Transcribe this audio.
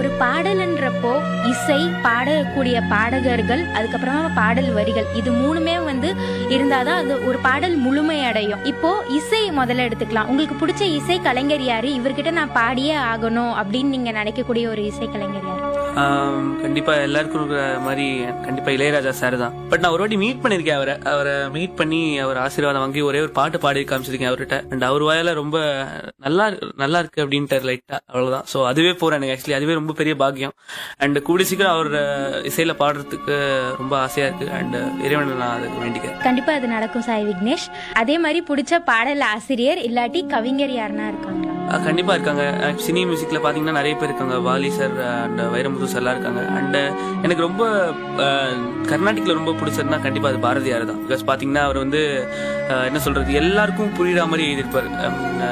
ஒரு பாடல்ன்றப்போ இசை பாடக்கூடிய பாடகர்கள் அதுக்கப்புறமா பாடல் வரிகள் இது மூணுமே வந்து இருந்தாதான் அது ஒரு பாடல் முழுமை அடையும் இப்போ இசை முதல்ல எடுத்துக்கலாம் உங்களுக்கு பிடிச்ச இசை கலைஞர் யாரு இவர்கிட்ட நான் பாடியே ஆகணும் அப்படின்னு நீங்க நினைக்கக்கூடிய ஒரு இசை கலைஞர் யாரு ஆம், கண்டிப்பா எல்லாருக்கும் இருக்கிற மாதிரி கண்டிப்பா இளையராஜா சார் தான் பட் நான் ஒரு வாட்டி மீட் பண்ணிருக்கேன் அவரை அவரை மீட் பண்ணி அவர் ஆசீர்வாதம் வாங்கி ஒரே ஒரு பாட்டு பாடி காமிச்சிருக்கேன் அவர்கிட்ட அண்ட் அவர் வாயால ரொம்ப நல்லா நல்லா இருக்கு அப்படின்ட்டு லைட்டா அவ்வளவுதான் சோ அதுவே போறேன் எனக்கு ஆக்சுவலி அதுவே ரொம்ப பெரிய பாக்கியம் அண்ட் கூடி சீக்கிரம் அவர் இசையில பாடுறதுக்கு ரொம்ப ஆசையா இருக்கு அண்ட் இறைவனை நான் அதுக்கு வேண்டிக்கிறேன் கண்டிப்பா அது நடக்கும் சாய் விக்னேஷ் அதே மாதிரி பிடிச்ச பாடல் ஆசிரியர் இல்லாட்டி கவிஞர் யாருன்னா இருக்காங்களா அஹ் கண்டிப்பா இருக்காங்க அஹ் சினி மியூசிக்ல பாத்தீங்கன்னா நிறைய பேர் இருக்காங்க Vaali sir and Vairamuthu sir எல்லாம் இருக்காங்க அண்ட் எனக்கு ரொம்ப அஹ், கர்நாடிக்ல ரொம்ப பிடிச்சதுன்னா கண்டிப்பா அது பாரதியார் தான் பிகாஸ் பாத்தீங்கன்னா அவர் வந்து அஹ், என்ன சொல்றது எல்லாருக்கும் புரியுற மாதிரி எழுதியிருப்பாரு